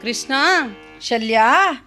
ಕೃಷ್ಣ ಶಲ್ಯ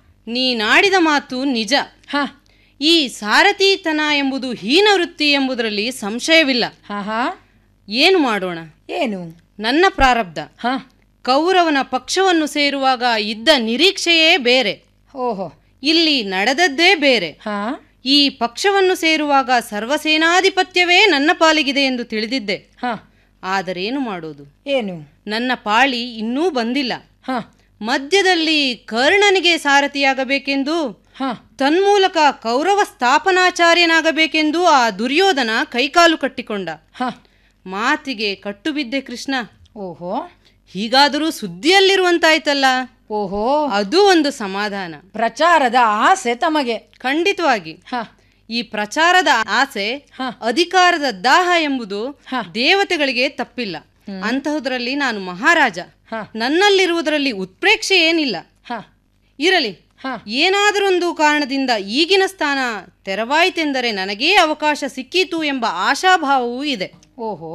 ನೀನಾಡಿದ ಮಾತು ನಿಜ ಹ ಈ ಸಾರಥಿತನ ಎಂಬುದು ಹೀನ ವೃತ್ತಿ ಎಂಬುದರಲ್ಲಿ ಸಂಶಯವಿಲ್ಲ ಹ ಹ ಏನು ಮಾಡೋಣ ಏನು ನನ್ನ ಪ್ರಾರಬ್ಧ ಹ ಕೌರವನ ಪಕ್ಷವನ್ನು ಸೇರುವಾಗ ಇದ್ದ ನಿರೀಕ್ಷೆಯೇ ಬೇರೆ ಓಹೋ ಇಲ್ಲಿ ನಡೆದದ್ದೇ ಬೇರೆ ಹ ಈ ಪಕ್ಷವನ್ನು ಸೇರುವಾಗ ಸರ್ವಸೇನಾಧಿಪತ್ಯವೇ ನನ್ನ ಪಾಲಿಗಿದೆ ಎಂದು ತಿಳಿದಿದ್ದೆ ಹ ಆದರೇನು ಮಾಡೋದು ಏನು ನನ್ನ ಪಾಳಿ ಇನ್ನೂ ಬಂದಿಲ್ಲ ಹ ಮಧ್ಯದಲ್ಲಿ ಕರ್ಣನಿಗೆ ಸಾರಥಿಯಾಗಬೇಕೆಂದು ಹ ತನ್ಮೂಲಕ ಕೌರವ ಸ್ಥಾಪನಾಚಾರ್ಯನಾಗಬೇಕೆಂದು ಆ ದುರ್ಯೋಧನ ಕೈಕಾಲು ಕಟ್ಟಿಕೊಂಡ ಹ ಮಾತಿಗೆ ಕಟ್ಟು ಬಿದ್ದೆ ಕೃಷ್ಣ ಓಹೋ ಹೀಗಾದರೂ ಸುದ್ದಿಯಲ್ಲಿರುವಂತಾಯ್ತಲ್ಲ ಓಹೋ ಅದು ಒಂದು ಸಮಾಧಾನ ಪ್ರಚಾರದ ಆಸೆ ತಮಗೆ ಖಂಡಿತವಾಗಿ ಹ ಈ ಪ್ರಚಾರದ ಆಸೆ ಹ. ಅಧಿಕಾರದ ದಾಹ ಎಂಬುದು ಹ. ದೇವತೆಗಳಿಗೆ ತಪ್ಪಿಲ್ಲ ಅಂತಹುದರಲ್ಲಿ ನಾನು ಮಹಾರಾಜ ಹ. ನನ್ನಲ್ಲಿರುವುದರಲ್ಲಿ ಉತ್ಪ್ರೇಕ್ಷೆ ಏನಿಲ್ಲ ಹ ಇರಲಿ ಹ ಏನಾದರೊಂದು ಕಾರಣದಿಂದ ಈಗಿನ ಸ್ಥಾನ ತೆರವಾಯಿತೆಂದರೆ ನನಗೇ ಅವಕಾಶ ಸಿಕ್ಕೀತು ಎಂಬ ಆಶಾಭಾವವೂ ಇದೆ ಓಹೋ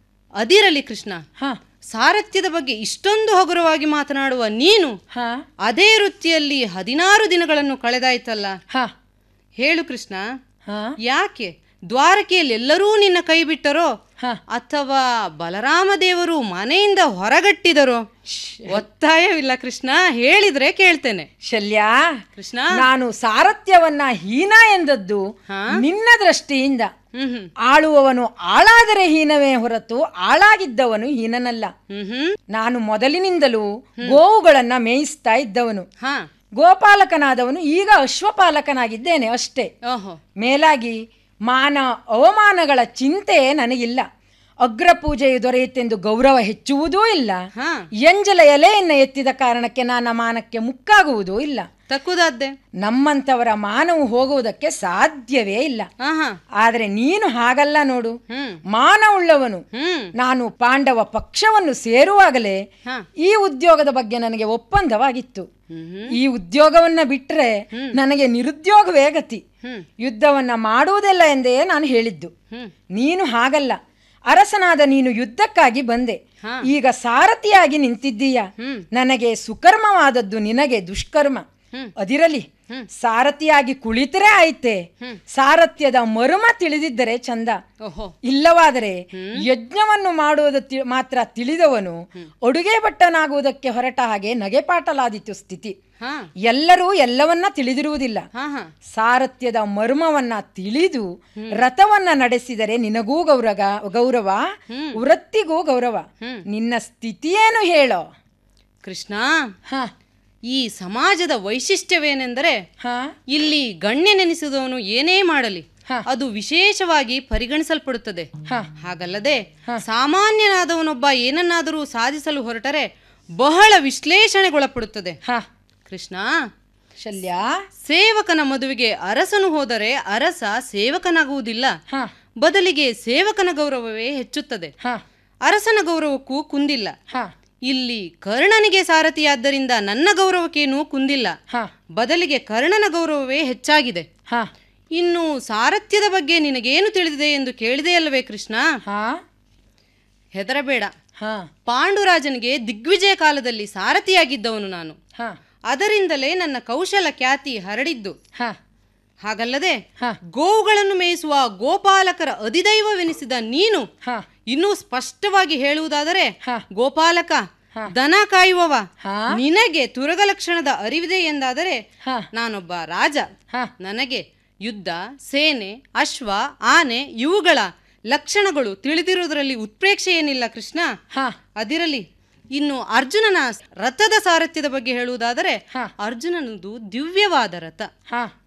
ಅದಿರಲಿ ಕೃಷ್ಣ ಹ ಸಾರಥ್ಯದ ಬಗ್ಗೆ ಇಷ್ಟೊಂದು ಹಗುರವಾಗಿ ಮಾತನಾಡುವ ನೀನು ಹ ಅದೇ ವೃತ್ತಿಯಲ್ಲಿ ಹದಿನಾರು ದಿನಗಳನ್ನು ಕಳೆದಾಯ್ತಲ್ಲ ಹ ಹೇಳು ಕೃಷ್ಣ ಹ ಯಾಕೆ ದ್ವಾರಕೆಯಲ್ಲಿ ಎಲ್ಲರೂ ನಿನ್ನ ಕೈ ಬಿಟ್ಟರೋ ಹ ಅಥವಾ ಬಲರಾಮ ದೇವರು ಮನೆಯಿಂದ ಹೊರಗಟ್ಟಿದರೋ ಒತ್ತಾಯವಿಲ್ಲ ಕೃಷ್ಣ ಹೇಳಿದ್ರೆ ಕೇಳ್ತೇನೆ ಶಲ್ಯ ಕೃಷ್ಣ ನಾನು ಸಾರಥ್ಯವನ್ನ ಹೀನ ಎಂದದ್ದು ಹಾ? ನಿನ್ನ ದೃಷ್ಟಿಯಿಂದ ಹ್ಮ್ ಹ್ಮ್ ಆಳುವವನು ಆಳಾದರೆ ಹೀನವೇ ಹೊರತು ಆಳಾಗಿದ್ದವನು ಹೀನನಲ್ಲ ಹ್ಮ್ ಹ್ಮ್ ನಾನು ಮೊದಲಿನಿಂದಲೂ ಗೋವುಗಳನ್ನ ಮೇಯಿಸ್ತಾ ಇದ್ದವನು ಹಾ ಗೋಪಾಲಕನಾದವನು ಈಗ ಅಶ್ವಪಾಲಕನಾಗಿದ್ದೇನೆ ಅಷ್ಟೇ ಓಹೋ ಮೇಲಾಗಿ ಮಾನ ಅವಮಾನಗಳ ಚಿಂತೆ ನನಗಿಲ್ಲ ಅಗ್ರ ಪೂಜೆಯು ದೊರೆಯುತ್ತೆಂದು ಗೌರವ ಹೆಚ್ಚುವುದೂ ಇಲ್ಲ ಹಾ ಎಂಜಲ ಎಲೆಯನ್ನು ಎತ್ತಿದ ಕಾರಣಕ್ಕೆ ನನ್ನ ಮಾನಕ್ಕೆ ಮುಕ್ಕಾಗುವುದೂ ಇಲ್ಲ ತಕ್ಕುದಾದ್ದೆ ನಮ್ಮಂಥವರ ಮಾನವು ಹೋಗುವುದಕ್ಕೆ ಸಾಧ್ಯವೇ ಇಲ್ಲ ಹಾ ಹಾ ಆದರೆ ನೀನು ಹಾಗಲ್ಲ ನೋಡು ಹ್ಮ್ ಮಾನವುಳ್ಳವನು ಹ್ಮ್ ನಾನು ಪಾಂಡವ ಪಕ್ಷವನ್ನು ಸೇರುವಾಗಲೇ ಹಾ ಈ ಉದ್ಯೋಗದ ಬಗ್ಗೆ ನನಗೆ ಒಪ್ಪಂದವಾಗಿತ್ತು ಹ್ಮ್ ಹ್ಮ್ ಈ ಉದ್ಯೋಗವನ್ನ ಬಿಟ್ರೆ ನನಗೆ ನಿರುದ್ಯೋಗವೇ ಗತಿ ಹ್ಮ್ ಯುದ್ಧವನ್ನ ಮಾಡುವುದಿಲ್ಲ ಎಂದೇ ನಾನು ಹೇಳಿದ್ದು ಹ್ಮ್ ನೀನು ಹಾಗಲ್ಲ ಅರಸನಾದ ನೀನು ಯುದ್ಧಕ್ಕಾಗಿ ಬಂದೆ ಹಾ. ಈಗ ಸಾರಥಿಯಾಗಿ ನಿಂತಿದ್ದೀಯ ಹ್ಮ್ ನನಗೆ ಸುಕರ್ಮವಾದದ್ದು ನಿನಗೆ ದುಷ್ಕರ್ಮ ಹ್ಮ್. ಅದಿರಲಿ ಹ್ಮ್. ಸಾರಥಿಯಾಗಿ ಕುಳಿತರೆ ಆಯ್ತೆ ಹ್ಮ್. ಸಾರಥ್ಯದ ಮರ್ಮ ತಿಳಿದಿದ್ದರೆ ಚಂದ ಓಹೋ ಇಲ್ಲವಾದರೆ ಯಜ್ಞವನ್ನು ಮಾಡುವುದು ತಿ- ಮಾತ್ರ ತಿಳಿದವನು ಅಡುಗೆ ಭಟ್ಟನಾಗುವುದಕ್ಕೆ ಹೊರಟ ಹಾಗೆ ನಗೆಪಾಟಲಾದಿತು ಸ್ಥಿತಿ ಹಾ ಎಲ್ಲರೂ ಎಲ್ಲವನ್ನ ತಿಳಿದಿರುವುದಿಲ್ಲ ಹಾ ಹಾ ಸಾರಥ್ಯದ ಮರ್ಮವನ್ನ ತಿಳಿದು ರಥವನ್ನ ನಡೆಸಿದರೆ ನಿನಗೂ ಗೌರವ ಗೌರವ ವೃತ್ತಿಗೂ ಗೌರವ ಹ್ಮ್. ನಿನ್ನ ಸ್ಥಿತಿಯೇನು ಹೇಳೋ ಕೃಷ್ಣ ಹ ಈ ಸಮಾಜದ ವೈಶಿಷ್ಟ್ಯವೇನೆಂದರೆ ಹ ಇಲ್ಲಿ ಗಣ್ಯನೆನಿಸಿದವನು ಏನೇ ಮಾಡಲಿ ಹ. ಅದು ವಿಶೇಷವಾಗಿ ಪರಿಗಣಿಸಲ್ಪಡುತ್ತದೆ ಹ ಹಾಗಲ್ಲದೆ ಸಾಮಾನ್ಯನಾದವನೊಬ್ಬ ಏನನ್ನಾದರೂ ಸಾಧಿಸಲು ಹೊರಟರೆ ಬಹಳ ವಿಶ್ಲೇಷಣೆಗೊಳಪಡುತ್ತದೆ ಹ ಕೃಷ್ಣ ಶಲ್ಯ ಸೇವಕನ ಮದುವೆಗೆ ಅರಸನು ಹೋದರೆ ಅರಸ ಸೇವಕನಾಗುವುದಿಲ್ಲ ಹ ಬದಲಿಗೆ ಸೇವಕನ ಗೌರವವೇ ಹೆಚ್ಚುತ್ತದೆ ಹ ಅರಸನ ಗೌರವಕ್ಕೂ ಕುಂದಿಲ್ಲ ಹ ಇಲ್ಲಿ ಕರ್ಣನಿಗೆ ಸಾರಥಿಯಾದ್ದರಿಂದ ನನ್ನ ಗೌರವಕ್ಕೇನೂ ಕುಂದಿಲ್ಲ ಹ ಬದಲಿಗೆ ಕರ್ಣನ ಗೌರವವೇ ಹೆಚ್ಚಾಗಿದೆ ಹ ಇನ್ನು ಸಾರಥ್ಯದ ಬಗ್ಗೆ ನಿನಗೇನು ತಿಳಿದಿದೆ ಎಂದು ಕೇಳಿದೆಯಲ್ಲವೇ ಕೃಷ್ಣ ಹ ಹೆದರಬೇಡ ಹ ಪಾಂಡುರಾಜನಿಗೆ ದಿಗ್ವಿಜಯ ಕಾಲದಲ್ಲಿ ಸಾರಥಿಯಾಗಿದ್ದವನು ನಾನು ಹ ಅದರಿಂದಲೇ ನನ್ನ ಕೌಶಲ ಖ್ಯಾತಿ ಹರಡಿದ್ದು ಹ ಹಾಗಲ್ಲದೆ ಹ ಗೋವುಗಳನ್ನು ಮೇಯಿಸುವ ಗೋಪಾಲಕರ ಅಧಿದೈವವೆನಿಸಿದ ನೀನು ಹ ಇನ್ನೂ ಸ್ಪಷ್ಟವಾಗಿ ಹೇಳುವುದಾದರೆ ಹ. ಗೋಪಾಲಕ ಹ. ದನ ಕಾಯುವವ ಹ. ನಿನಗೆ ತುರಗ ಲಕ್ಷಣದ ಅರಿವಿದೆ ಎಂದಾದರೆ ಹ ನಾನೊಬ್ಬ ರಾಜ ಹ ನನಗೆ ಯುದ್ಧ ಸೇನೆ ಅಶ್ವ ಆನೆ ಇವುಗಳ ಲಕ್ಷಣಗಳು ತಿಳಿದಿರುವುದರಲ್ಲಿ ಉತ್ಪ್ರೇಕ್ಷೆ ಏನಿಲ್ಲ ಕೃಷ್ಣ ಹ ಅದಿರಲಿ ಇನ್ನು ಅರ್ಜುನನ ರಥದ ಸಾರಥ್ಯದ ಬಗ್ಗೆ ಹೇಳುವುದಾದರೆ ಹ. ಅರ್ಜುನನದು ದಿವ್ಯವಾದ ರಥ ಹ